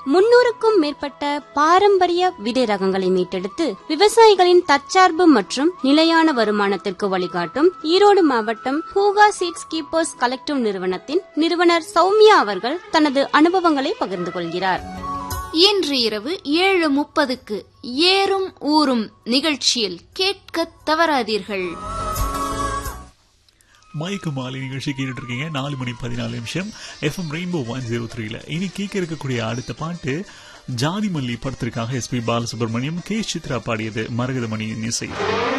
முன்னூறுக்கும் மேற்பட்ட பாரம்பரிய விதை ரகங்களை மீட்டெடுத்து விவசாயிகளின் தற்சார்பு மற்றும் நிலையான வருமானத்திற்கு வழிகாட்டும் ஈரோடு மாவட்டம் ஹூகா சீட்ஸ் கீப்பர்ஸ் கலெக்டிவ் நிறுவனத்தின் நிறுவனர் சௌமியா அவர்கள் தனது அனுபவங்களை பகிர்ந்து கொள்கிறார் இன்று இரவு ஏழு முப்பதுக்கு ஏறும் ஊரும் நிகழ்ச்சியில் கேட்க தவறாதீர்கள் மயக்கு மாலை நிகழ்ச்சி கேட்டுட்டு இருக்கீங்க நாலு மணி பதினாலு நிமிஷம் எஃப்எம் ரெயின்போ ஒன் ஜீரோ த்ரீல இனி கேட்க இருக்கக்கூடிய அடுத்த பாட்டு ஜாதி மல்லி படத்திற்காக S P Balasubramaniam K Chithra பாடியது மரகதமணியின் இசை